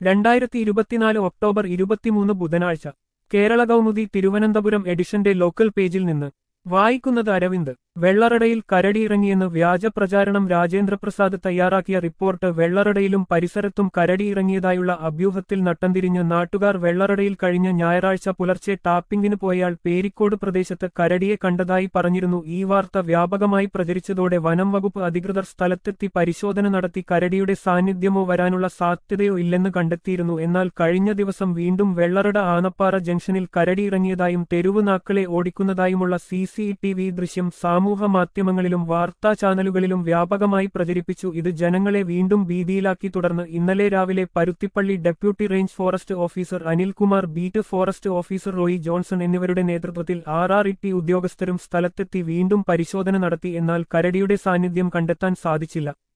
രണ്ടായിരത്തി ഇരുപത്തിനാല് ഒക്ടോബർ ഇരുപത്തിമൂന്ന് ബുധനാഴ്ച കേരള കൗമുദി തിരുവനന്തപുരം എഡിഷന്റെ ലോക്കൽ പേജിൽ നിന്ന് വായിക്കുന്നത് അരവിന്ദ് വെള്ളറടയിൽ കരടിയിറങ്ങിയെന്ന് വ്യാജ പ്രചാരണം രാജേന്ദ്രപ്രസാദ് തയ്യാറാക്കിയ റിപ്പോർട്ട് വെള്ളറടയിലും പരിസരത്തും കരടിയിറങ്ങിയതായുള്ള അഭ്യൂഹത്തിൽ നട്ടംതിരിഞ്ഞ് നാട്ടുകാർ വെള്ളറടയിൽ കഴിഞ്ഞ ഞായറാഴ്ച പുലർച്ചെ ടാപ്പിംഗിന് പോയയാൾ പേരിക്കോട് പ്രദേശത്ത് കരടിയെ കണ്ടതായി പറഞ്ഞിരുന്നു ഈ വാർത്ത വ്യാപകമായി പ്രചരിച്ചതോടെ വനം വകുപ്പ് അധികൃതർ സ്ഥലത്തെത്തി പരിശോധന നടത്തി കരടിയുടെ സാന്നിധ്യമോ വരാനുള്ള സാധ്യതയോ ഇല്ലെന്ന് കണ്ടെത്തിയിരുന്നു എന്നാൽ കഴിഞ്ഞ ദിവസം വീണ്ടും വെള്ളറട ആനപ്പാറ ജംഗ്ഷനിൽ കരടിയിറങ്ങിയതായും തെരുവ് നാക്കളെ ഓടിക്കുന്നതായുമുള്ള സി സി ടി വി ദൃശ്യം സമൂഹ മാധ്യമങ്ങളിലും വാർത്താ ചാനലുകളിലും വ്യാപകമായി പ്രചരിപ്പിച്ചു ഇത് ജനങ്ങളെ വീണ്ടും ഭീതിയിലാക്കി തുടർന്ന് ഇന്നലെ രാവിലെ Paruthippally deputy range forest officer Anilkumar beat forest officer Roy Johnson എന്നിവരുടെ നേതൃത്വത്തിൽ ആർ ആർ ഇ ടി ഉദ്യോഗസ്ഥരും സ്ഥലത്തെത്തി വീണ്ടും പരിശോധന നടത്തി എന്നാൽ കരടിയുടെ സാന്നിധ്യം കണ്ടെത്താൻ സാധിച്ചില്ല